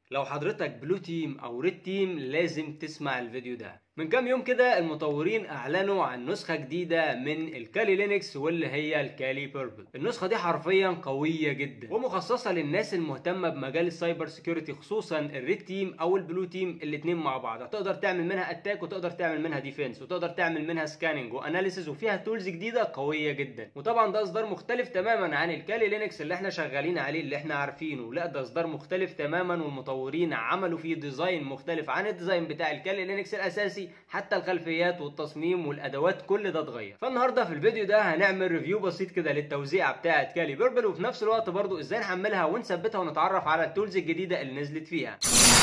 لو حضرتك بلو تيم او ريد تيم لازم تسمع الفيديو ده من كام يوم كده المطورين اعلنوا عن نسخه جديده من الكالي لينكس واللي هي الكالي بيربل النسخه دي حرفيا قويه جدا ومخصصه للناس المهتمه بمجال السايبر سيكيورتي خصوصا الريد تيم او البلو تيم الاثنين مع بعض هتقدر تعمل منها اتاك وتقدر تعمل منها ديفense وتقدر تعمل منها سكاننج واناليسيز وفيها تولز جديده قويه جدا وطبعا ده اصدار مختلف تماما عن الكالي لينكس اللي احنا شغالين عليه اللي احنا عارفينه لا ده اصدار مختلف تماما والمطورين عملوا فيه ديزاين مختلف عن الديزاين بتاع الكالي لينكس الاساسي حتى الخلفيات والتصميم والادوات كل ده اتغير فالنهارده في الفيديو ده هنعمل ريفيو بسيط كده للتوزيعه بتاعه كالي بيربل وفي نفس الوقت برضو ازاي نحملها ونثبتها ونتعرف على التولز الجديده اللي نزلت فيها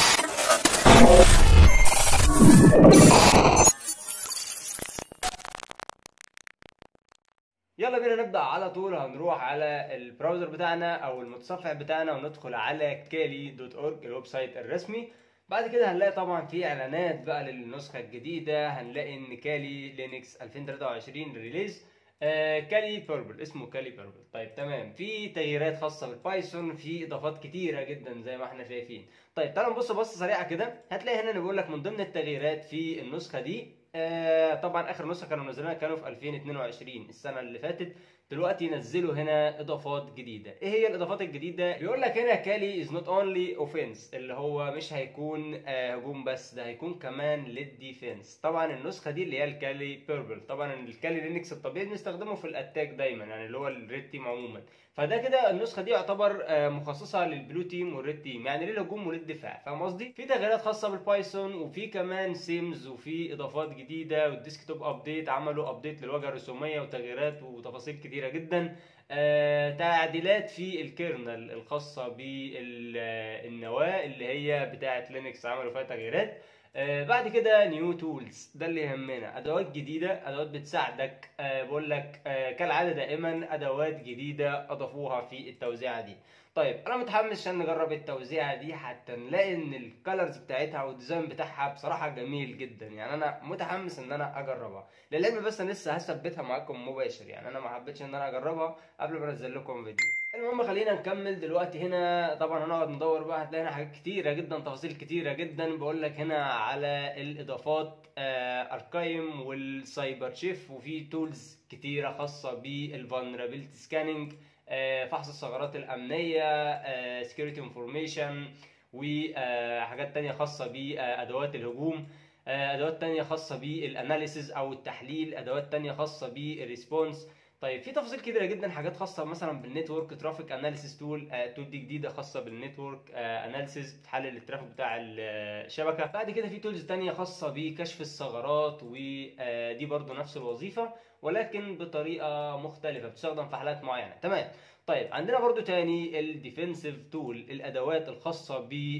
يلا بينا نبدا على طول هنروح على البراوزر بتاعنا او المتصفح بتاعنا وندخل على كالي دوت اورج الويب سايت الرسمي بعد كده هنلاقي طبعا في اعلانات بقى للنسخه الجديده هنلاقي ان كالي لينكس 2023 ريليز آه كالي بيربل اسمه كالي بيربل طيب تمام في تغييرات خاصه بالبايثون في اضافات كتيره جدا زي ما احنا شايفين طيب تعالوا نبص بصه سريعه كده هتلاقي هنا بيقول لك من ضمن التغييرات في النسخه دي آه طبعا اخر نسخه كانوا منزلينها كانوا في 2022 السنه اللي فاتت دلوقتي نزلوا هنا اضافات جديده ايه هي الاضافات الجديده بيقول لك هنا كالي از نوت اونلي اوفنس اللي هو مش هيكون آه هجوم بس ده هيكون كمان للديفنس طبعا النسخه دي اللي هي الكالي بيربل طبعا الكالي لينكس الطبيعي بنستخدمه في الاتاك دايما يعني اللي هو الريد تيم عموما فده كده النسخه دي يعتبر آه مخصصه للبلو تيم والريد تيم يعني للهجوم وللدفاع فاهم قصدي في تغييرات خاصه بالبايثون وفي كمان سيمز وفي اضافات جديده والديسكتوب ابديت عملوا ابديت للواجهه الرسوميه وتغييرات وتفاصيل كتيره جدا آه تعديلات في الكيرنل الخاصه بالنواه اللي هي بتاعه لينكس عملوا فيها تغييرات آه بعد كده نيو تولز ده اللي يهمنا ادوات جديده ادوات بتساعدك آه بقول لك آه كالعاده دائما ادوات جديده اضافوها في التوزيعه دي طيب انا متحمس عشان نجرب التوزيعه دي حتى نلاقي ان الكالرز بتاعتها والديزاين بتاعها بصراحه جميل جدا يعني انا متحمس ان انا اجربها للعلم بس انا لسه هثبتها معاكم مباشر يعني انا ما حبيتش ان انا اجربها قبل ما انزل لكم فيديو المهم خلينا نكمل دلوقتي هنا طبعا هنقعد ندور بقى هتلاقي هنا حاجات كتيره جدا تفاصيل كتيره جدا بقول لك هنا على الاضافات آه اركايم والسايبر شيف وفي تولز كتيره خاصه بالفولنربيلتي سكاننج آه فحص الثغرات الامنيه آه سكيورتي انفورميشن وحاجات تانية خاصه بادوات الهجوم ادوات تانية خاصه بالاناليسيز او التحليل ادوات تانية خاصه بالريسبونس طيب في تفاصيل كتيره جدا حاجات خاصه مثلا بالنتورك ترافيك اناليسيس تول تول دي جديده خاصه بالنتورك اناليسيس بتحلل الترافيك بتاع الشبكه بعد كده في تولز تانية خاصه بكشف الثغرات ودي برضو نفس الوظيفه ولكن بطريقه مختلفه بتستخدم في حالات معينه تمام طيب عندنا برضو تاني الديفنسيف تول الادوات الخاصه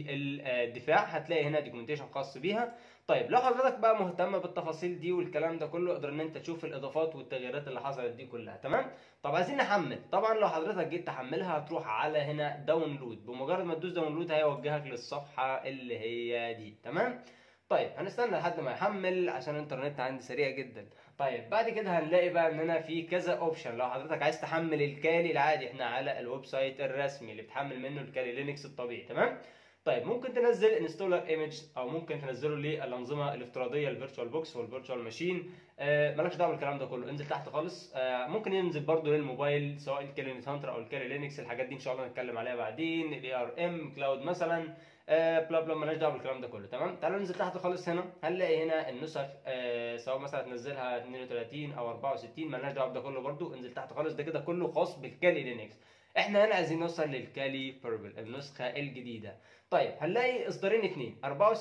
بالدفاع هتلاقي هنا دوكيومنتيشن خاص بيها طيب لو حضرتك بقى مهتم بالتفاصيل دي والكلام ده كله اقدر ان انت تشوف الاضافات والتغييرات اللي حصلت دي كلها تمام طب عايزين نحمل طبعا لو حضرتك جيت تحملها هتروح على هنا داونلود بمجرد ما تدوس داونلود هيوجهك للصفحه اللي هي دي تمام طيب هنستنى لحد ما يحمل عشان الانترنت عندي سريع جدا طيب بعد كده هنلاقي بقى اننا في كذا اوبشن لو حضرتك عايز تحمل الكالي العادي احنا على الويب سايت الرسمي اللي بتحمل منه الكالي لينكس الطبيعي تمام طيب ممكن تنزل انستولر ايمج او ممكن تنزله للانظمه الافتراضيه الفيرتشوال بوكس والفيرتشوال ماشين آه مالكش دعوه بالكلام ده كله انزل تحت خالص آه ممكن ينزل برده للموبايل سواء الكالي نت هانتر او الكالي لينكس الحاجات دي ان شاء الله نتكلم عليها بعدين الاي ار ام كلاود مثلا آه بلا بلا مالناش دعوه بالكلام ده كله تمام تعالوا ننزل تحت خالص هنا هنلاقي هنا النسخ آه سواء مثلا تنزلها 32 او 64 مالناش دعوه بده كله برده انزل تحت خالص ده كده كله خاص بالكالي لينكس احنا هنا عايزين نوصل للكالي بيربل النسخه الجديده طيب هنلاقي اصدارين اثنين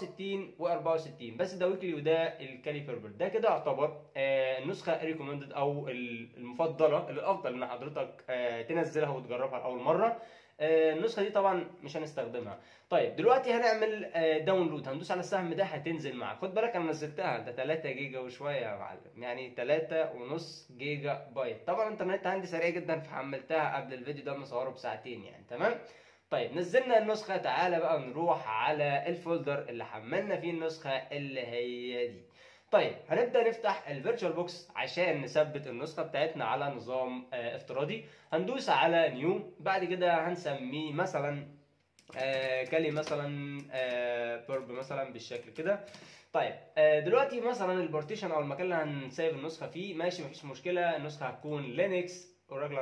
64 و64 بس ده ويكلي وده الكالي بيربل ده كده يعتبر آه النسخه ريكومندد او المفضله الافضل ان حضرتك آه تنزلها وتجربها لاول مره آه النسخه دي طبعا مش هنستخدمها طيب دلوقتي هنعمل آه داونلود هندوس على السهم ده هتنزل معاك خد بالك انا نزلتها ده 3 جيجا وشويه يا معلم يعني 3 ونص جيجا بايت طبعا الانترنت عندي سريع جدا فحملتها قبل الفيديو ده مصوره بساعتين يعني تمام طيب نزلنا النسخة تعالى بقى نروح على الفولدر اللي حملنا فيه النسخة اللي هي دي طيب هنبدا نفتح الفيرتشوال بوكس عشان نثبت النسخه بتاعتنا على نظام آه افتراضي هندوس على نيو بعد كده هنسميه مثلا آه كالي مثلا آه بيرب مثلا بالشكل كده طيب آه دلوقتي مثلا البارتيشن او المكان اللي هنسيب النسخه فيه ماشي مفيش مشكله النسخه هتكون لينكس اوراكل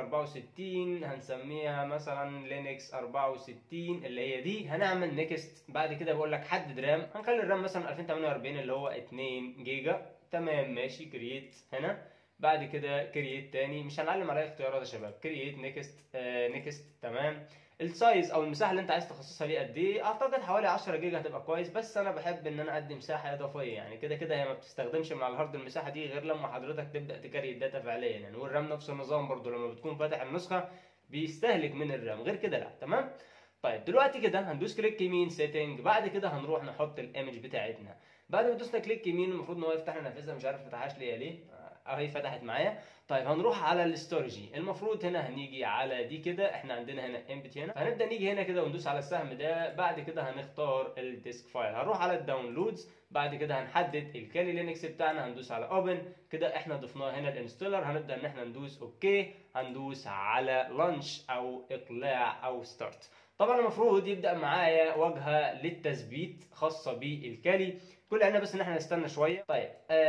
64 هنسميها مثلا لينكس 64 اللي هي دي هنعمل نيكست بعد كده بقول لك حدد رام هنخلي الرام مثلا 2048 اللي هو 2 جيجا تمام ماشي كرييت هنا بعد كده كرييت تاني مش هنعلم عليها اختيارات يا شباب كرييت نيكست آه نيكست تمام السايز او المساحه اللي انت عايز تخصصها ليه قد ايه اعتقد حوالي 10 جيجا هتبقى كويس بس انا بحب ان انا ادي مساحه اضافيه يعني كده كده هي ما بتستخدمش مع الهارد المساحه دي غير لما حضرتك تبدا تكري الداتا فعليا يعني والرام نفس النظام برضو لما بتكون فاتح النسخه بيستهلك من الرام غير كده لا تمام طيب دلوقتي كده هندوس كليك يمين سيتنج بعد كده هنروح نحط الايمج بتاعتنا بعد ما دوسنا كليك يمين المفروض ان هو يفتح لنا نافذه مش عارف فتحهاش ليه ليه اهي فتحت معايا طيب هنروح على الاستورجي المفروض هنا هنيجي على دي كده احنا عندنا هنا امبت هنا هنبدا نيجي هنا كده وندوس على السهم ده بعد كده هنختار الديسك فايل هنروح على الداونلودز بعد كده هنحدد الكالي لينكس بتاعنا هندوس على اوبن كده احنا ضفناه هنا الانستولر هنبدا ان احنا ندوس اوكي هندوس على لانش او اقلاع او ستارت طبعا المفروض يبدا معايا واجهه للتثبيت خاصه بالكالي كل علينا بس ان احنا نستنى شويه طيب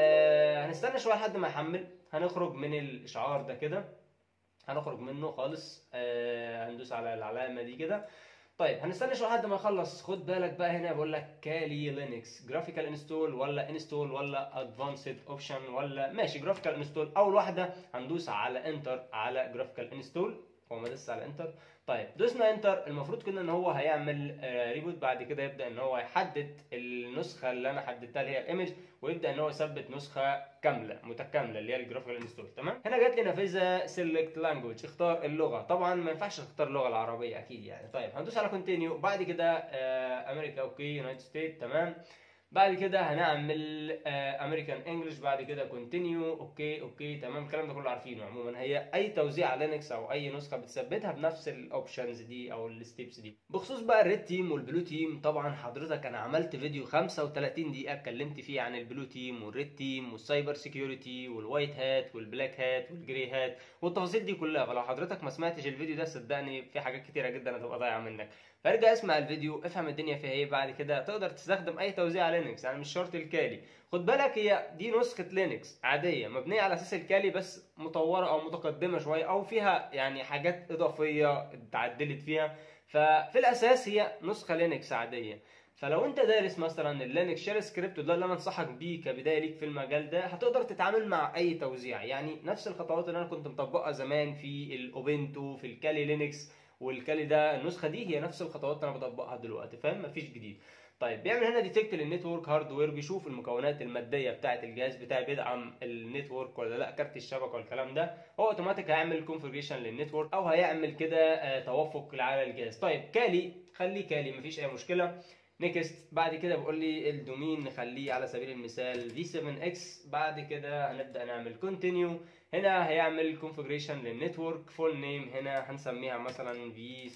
آه هنستنى شويه لحد ما يحمل هنخرج من الاشعار ده كده هنخرج منه خالص آه هندوس على العلامه دي كده طيب هنستنى شويه لحد ما يخلص خد بالك بقى هنا بقول لك كالي لينكس جرافيكال انستول ولا انستول ولا ادفانسد اوبشن ولا ماشي جرافيكال انستول اول واحده هندوس على انتر على جرافيكال انستول هو ما دس على انتر طيب دوسنا انتر المفروض كده ان هو هيعمل آه ريبوت بعد كده يبدا ان هو يحدد النسخه اللي انا حددتها اللي هي الايمج ويبدا ان هو يثبت نسخه كامله متكامله اللي هي الجرافيكال انستول تمام هنا جات لي نافذه سيلكت لانجوج اختار اللغه طبعا ما ينفعش اختار اللغه العربيه اكيد يعني طيب هندوس على كونتينيو بعد كده آه امريكا اوكي يونايتد ستيت تمام بعد كده هنعمل امريكان انجلش بعد كده كونتينيو اوكي اوكي تمام الكلام ده كله عارفينه عموما هي اي توزيع على لينكس او اي نسخه بتثبتها بنفس الاوبشنز دي او الستيبس دي بخصوص بقى الريد تيم والبلو تيم طبعا حضرتك انا عملت فيديو 35 دقيقه اتكلمت فيه عن البلو تيم والريد تيم والسايبر سيكيورتي والوايت هات والبلاك هات والجري هات والتفاصيل دي كلها فلو حضرتك ما سمعتش الفيديو ده صدقني في حاجات كتيره جدا هتبقى ضايعه منك فارجع اسمع الفيديو افهم الدنيا فيها ايه بعد كده تقدر تستخدم اي توزيع على لينكس يعني مش شرط الكالي خد بالك هي دي نسخه لينكس عاديه مبنيه على اساس الكالي بس مطوره او متقدمه شويه او فيها يعني حاجات اضافيه اتعدلت فيها ففي الاساس هي نسخه لينكس عاديه فلو انت دارس مثلا اللينكس شيل سكريبت وده اللي انا انصحك بيه كبدايه ليك في المجال ده هتقدر تتعامل مع اي توزيع يعني نفس الخطوات اللي انا كنت مطبقها زمان في الاوبنتو في الكالي لينكس والكالي ده النسخه دي هي نفس الخطوات اللي انا بطبقها دلوقتي فاهم مفيش جديد طيب بيعمل هنا ديتكت للنتورك هاردوير بيشوف المكونات الماديه بتاعه الجهاز بتاعي بيدعم النتورك ولا لا كارت الشبكه والكلام ده هو اوتوماتيك هيعمل كونفيجريشن للنتورك او هيعمل كده آه توافق على الجهاز طيب كالي خليه كالي مفيش اي مشكله نيكست بعد كده بيقول لي الدومين نخليه على سبيل المثال v7x بعد كده هنبدا نعمل كونتينيو هنا هيعمل كونفيجريشن للنتورك فول نيم هنا هنسميها مثلا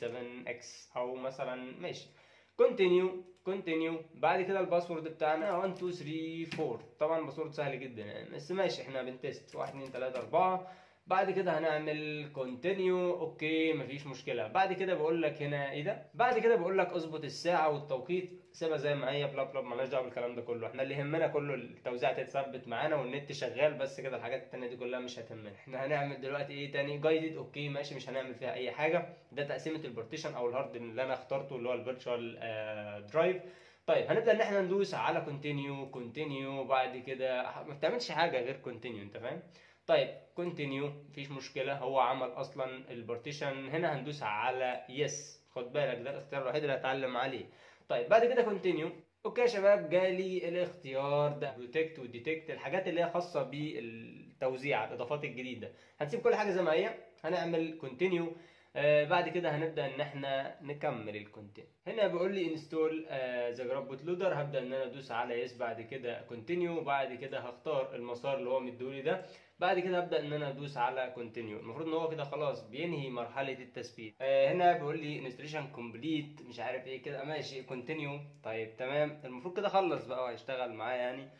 v7x او مثلا ماشي كونتينيو كونتينيو بعد كده الباسورد بتاعنا 1 2 3 4 طبعا الباسورد سهل جدا يعني بس ماشي احنا بنتست 1 2 3 4 بعد كده هنعمل كونتينيو اوكي مفيش مشكله بعد كده بقول لك هنا ايه ده بعد كده بقول لك اظبط الساعه والتوقيت سيبها زي ما هي بلا بلا مالناش دعوه بالكلام ده كله احنا اللي يهمنا كله التوزيع تتثبت معانا والنت شغال بس كده الحاجات التانية دي كلها مش هتهمنا احنا هنعمل دلوقتي ايه تاني جايدد اوكي ماشي مش هنعمل فيها اي حاجه ده تقسيمه البارتيشن او الهارد اللي انا اخترته اللي هو الفيرتشوال درايف طيب هنبدا ان احنا ندوس على كونتينيو كونتينيو بعد كده ما بتعملش حاجه غير كونتينيو انت فاهم طيب كونتينيو مفيش مشكله هو عمل اصلا البارتيشن هنا هندوس على يس خد بالك ده الاختيار الوحيد اللي هتعلم عليه طيب بعد كده كونتينيو اوكي يا شباب جالي الاختيار ده بروتكت وديتكت الحاجات اللي هي خاصه بالتوزيع الاضافات الجديده هنسيب كل حاجه زي ما هي هنعمل كونتينيو آه بعد كده هنبدا ان احنا نكمل الكونتينيو هنا بيقول لي انستول ذا جراب بوت لودر هبدا ان انا ادوس على يس بعد كده كونتينيو بعد كده هختار المسار اللي هو مديهولي ده بعد كده ابدا ان انا ادوس على كونتينيو المفروض ان هو كده خلاص بينهي مرحله التثبيت آه هنا بيقول لي انستليشن كومبليت مش عارف ايه كده ماشي كونتينيو طيب تمام المفروض كده خلص بقى وهيشتغل معايا يعني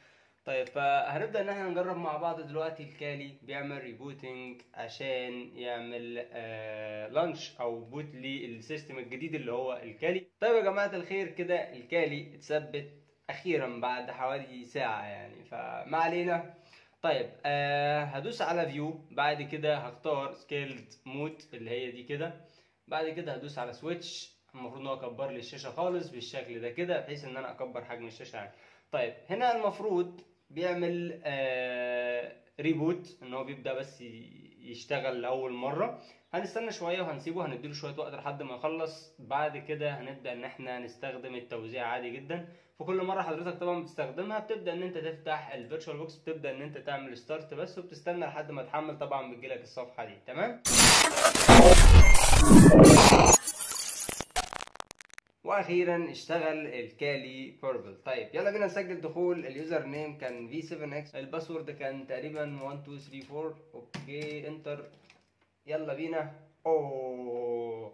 طيب فهنبدا ان احنا نجرب مع بعض دلوقتي الكالي بيعمل ريبوتنج عشان يعمل آه لانش او بوت للسيستم الجديد اللي هو الكالي طيب يا جماعه الخير كده الكالي اتثبت اخيرا بعد حوالي ساعه يعني فما علينا طيب آه هدوس على فيو بعد كده هختار سكيلد مود اللي هي دي كده بعد كده هدوس على سويتش المفروض ان هو يكبر لي الشاشه خالص بالشكل ده كده بحيث ان انا اكبر حجم الشاشه يعني طيب هنا المفروض بيعمل آه ريبوت ان هو بيبدا بس يشتغل لاول مره هنستنى شويه وهنسيبه هنديله شويه وقت لحد ما يخلص بعد كده هنبدا ان احنا نستخدم التوزيع عادي جدا في كل مره حضرتك طبعا بتستخدمها بتبدا ان انت تفتح الفيرتشوال بوكس بتبدا ان انت تعمل ستارت بس وبتستنى لحد ما تحمل طبعا بتجيلك الصفحه دي تمام واخيرا اشتغل الكالي بيربل طيب يلا بينا نسجل دخول اليوزر نيم كان في 7 اكس الباسورد كان تقريبا 1 2 3 4 اوكي انتر يلا بينا اوه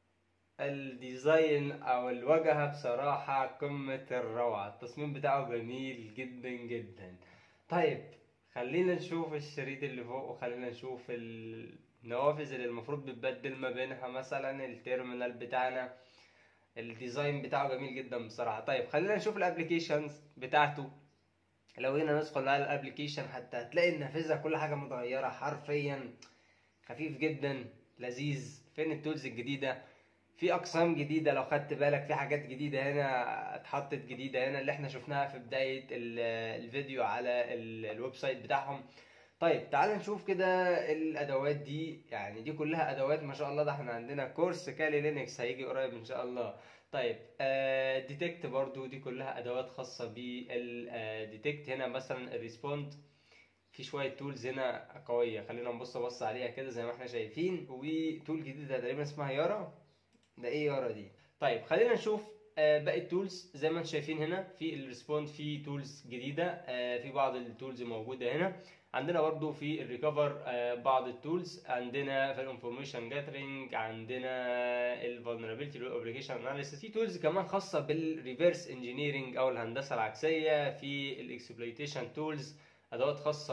الديزاين او الواجهه بصراحه قمه الروعه التصميم بتاعه جميل جدا جدا طيب خلينا نشوف الشريط اللي فوق وخلينا نشوف النوافذ اللي المفروض بتبدل ما بينها مثلا التيرمينال بتاعنا الديزاين بتاعه جميل جدا بصراحه طيب خلينا نشوف الابلكيشنز بتاعته لو هنا ندخل على الابلكيشن حتى هتلاقي النافذه كل حاجه متغيره حرفيا خفيف جدا لذيذ فين التولز الجديده في اقسام جديده لو خدت بالك في حاجات جديده هنا اتحطت جديده هنا اللي احنا شفناها في بدايه الفيديو على الويب سايت بتاعهم طيب تعال نشوف كده الادوات دي يعني دي كلها ادوات ما شاء الله ده احنا عندنا كورس كالي لينكس هيجي قريب ان شاء الله طيب آه ديتكت برضو دي كلها ادوات خاصه بالديتكت هنا مثلا الريسبوند في شويه تولز هنا قويه خلينا نبص بص عليها كده زي ما احنا شايفين وتول جديده تقريبا اسمها يارا ده ايه يارا دي طيب خلينا نشوف آه باقي التولز زي ما انتم شايفين هنا في الريسبوند في تولز جديده آه في بعض التولز موجوده هنا عندنا برضو في الريكفر آه بعض التولز عندنا في الانفورميشن جاثرينج عندنا الفولنربيلتي والابلكيشن اناليسيس في تولز كمان خاصه بالريفرس انجينيرنج او الهندسه العكسيه في الاكسبلويتيشن تولز ادوات خاصه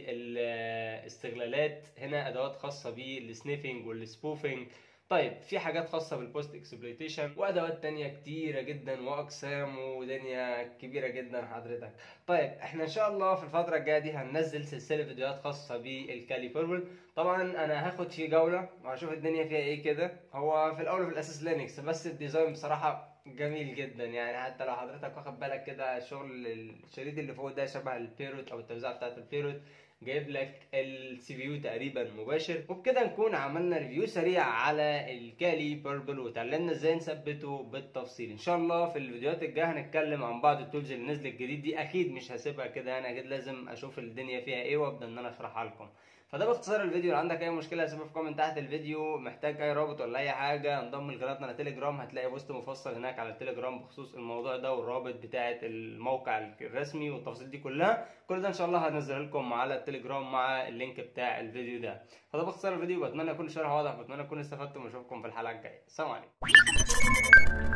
بالاستغلالات هنا ادوات خاصه بالسنيفنج والسبوفنج طيب في حاجات خاصة بالبوست اكسبلويتيشن وادوات تانية كتيرة جدا واقسام ودنيا كبيرة جدا حضرتك طيب احنا ان شاء الله في الفترة الجاية دي هننزل سلسلة فيديوهات خاصة بالكالي بيربل طبعا انا هاخد فيه جولة وهشوف الدنيا فيها ايه كده هو في الاول وفي الاساس لينكس بس الديزاين بصراحة جميل جدا يعني حتى لو حضرتك واخد بالك كده شغل الشريط اللي فوق ده شبه البيروت او التوزيع بتاعت البيروت جايب لك السي بي يو تقريبا مباشر وبكده نكون عملنا ريفيو سريع على الكالي بيربل وتعلمنا ازاي نثبته بالتفصيل ان شاء الله في الفيديوهات الجايه هنتكلم عن بعض التولز اللي نزلت جديد دي اكيد مش هسيبها كده انا اكيد لازم اشوف الدنيا فيها ايه وابدا ان انا اشرحها لكم فده باختصار الفيديو لو عندك اي مشكله سيبها في كومنت تحت الفيديو محتاج اي رابط ولا اي حاجه انضم لقناتنا على تليجرام هتلاقي بوست مفصل هناك على التليجرام بخصوص الموضوع ده والرابط بتاعه الموقع الرسمي والتفاصيل دي كلها كل ده ان شاء الله هنزله لكم على التليجرام مع اللينك بتاع الفيديو ده فده باختصار الفيديو بتمنى يكون الشرح واضح بتمنى تكونوا استفدتم واشوفكم في الحلقه الجايه سلام عليكم